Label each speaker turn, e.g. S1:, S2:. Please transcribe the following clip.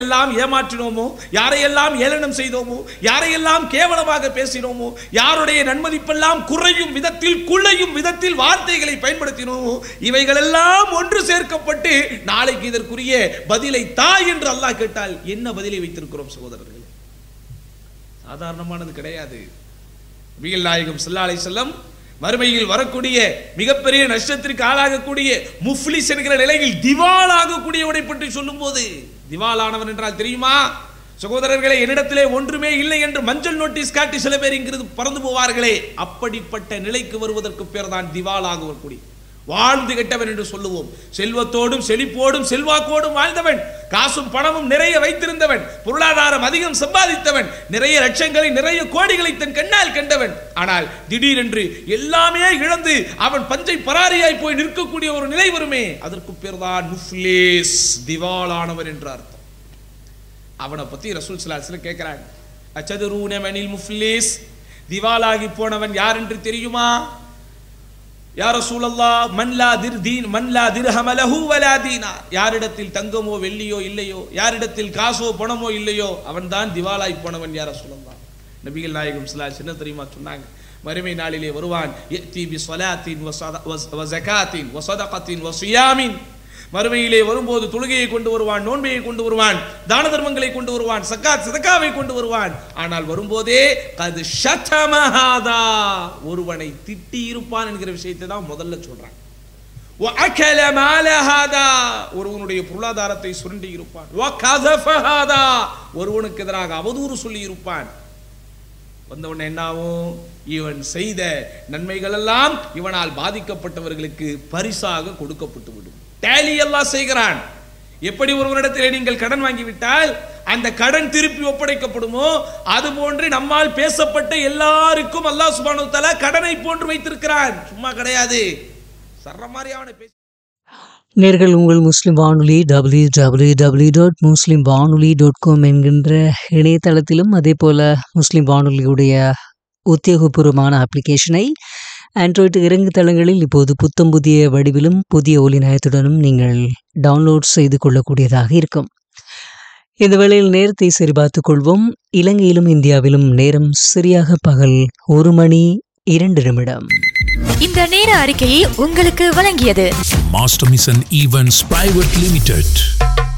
S1: எல்லாம் ஏமாற்றினோமோ யாரையெல்லாம் ஏளனம் செய்தோமோ யாரையெல்லாம் கேவலமாக பேசினோமோ யாருடைய நன்மதிப்பெல்லாம் குறையும் விதத்தில் குள்ளையும் விதத்தில் வார்த்தைகளை பயன்படுத்தினோமோ இவைகளெல்லாம் ஒன்று சேர்க்கப்பட்டு நாளைக்கு இதற்குரிய பதிலை தா என்று அல்லாஹ் கேட்டால் என்ன பதிலை வைத்திருக்கிறோம் சகோதரர்களே சாதாரணமானது கிடையாது நபிகள் நாயகம் ஸல்லல்லாஹு அலைஹி வஸல்லம் மறுமையில் வரக்கூடிய மிகப்பெரிய நஷ்டத்திற்கு ஆளாகக்கூடிய முஃப்லிஸ் என்கிற நிலையில் திவாலாகக்கூடியவனை பற்றி சொல்லும்போது திவாலானவன் என்றால் தெரியுமா சகோதரர்களே என்னிடத்திலே ஒன்றுமே இல்லை என்று மஞ்சள் நோட்டீஸ் காட்டி சில பேர் இங்கிருந்து பறந்து போவார்களே அப்படிப்பட்ட நிலைக்கு வருவதற்கு பேர் தான் திவாலாகக்கூடிய வாழ்ந்து கெட்டவன் என்று சொல்லுவோம் செல்வத்தோடும் செழிப்போடும் செல்வாக்கோடும் வாழ்ந்தவன் காசும் பணமும் நிறைய வைத்திருந்தவன் பொருளாதாரம் அதிகம் சம்பாதித்தவன் நிறைய லட்சங்களை நிறைய கோடிகளை தன் கண்ணால் கண்டவன் ஆனால் திடீரென்று எல்லாமே இழந்து அவன் பஞ்சை பராரியாய் போய் நிற்கக்கூடிய ஒரு நிலை வருமே அதற்கு பேர் தான் முஃப்லேஸ் திவாலானவன் என்ற அர்த்தம் அவனை பத்தி ரசூல் சலாஹ் கேட்கிறாங்க அச்சதுரூன மனில் முஃப்லேஸ் திவாலாகி போனவன் யார் என்று தெரியுமா யார சூழல்லா மன்லா திர் தீன் மன்லா திர்ஹமலஹு வலா தீனா யாரிடத்தில் தங்கமோ வெள்ளியோ இல்லையோ யாரிடத்தில் காசோ பணமோ இல்லையோ அவன்தான் திவாலாய் போனவன் யார சூழல்லா நபிகள் நாயகம் ஸல்லல்லாஹு என்ன தெரியுமா சொன்னாங்க மறுமை நாளிலே வருவான் யத்தி பி ஸலாத்தின் வ ஸத- வ வ ஸகாத்தின் வ ஸதகத்தின் வ ஸியாமின் மறுமையிலே வரும்போது தொழுகையை கொண்டு வருவான் நோன்பையை கொண்டு வருவான் தான தர்மங்களை கொண்டு வருவான் சக்காத் சதக்காவை கொண்டு வருவான் ஆனால் வரும்போதே அது ஷதமஹாதா ஒருவனை திட்டி இருப்பான் என்கிற விஷயத்தை தான் முதல்ல சொல்றாங்க وَأَكَلَ مَالَ هَذَا ஒருவனுடைய பொருளாதாரத்தை சுரண்டி இருப்பான் وَكَذَفَ هَذَا ஒருவனுக்கு எதிராக அவதூறு சொல்லி இருப்பான் வந்தவுடனே என்னாகும் இவன் செய்த நன்மைகள் எல்லாம் இவனால் பாதிக்கப்பட்டவர்களுக்கு பரிசாக கொடுக்கப்பட்டு விடும் டேலி எல்லாம் செய்கிறான் எப்படி ஒருவரிடத்தில் நீங்கள் கடன் வாங்கிவிட்டால் அந்த கடன் திருப்பி ஒப்படைக்கப்படுமோ அது போன்று நம்மால் பேசப்பட்ட எல்லாருக்கும் அல்லாஹ் சுப்ஹானஹு வ தஆலா கடனை போன்று வைத்திருக்கிறான் சும்மா கிடையாது சர்ற மாதிரி அவனை பேசி
S2: நேர்கள் உங்கள் முஸ்லிம் வானொலி W W W dot Muslim வானொலி டாட் காம் என்கின்ற இணையதளத்திலும் அதே போல் முஸ்லிம் வானொலியுடைய உத்தியோகபூர்வமான அப்ளிகேஷனை ஆண்ட்ராய்டு இறங்கு தளங்களில் இப்போது புத்தம் புதிய வடிவிலும் புதிய ஒலி நயத்துடனும் நீங்கள் டவுன்லோட் செய்து கொள்ளக்கூடியதாக இருக்கும் இந்த வேளையில் நேரத்தை சரிபார்த்துக் கொள்வோம் இலங்கையிலும் இந்தியாவிலும் நேரம் சரியாக பகல் ஒரு மணி இரண்டு நிமிடம்
S3: இந்த நேர அறிக்கையை உங்களுக்கு வழங்கியது
S4: Master Mission Events Private Limited.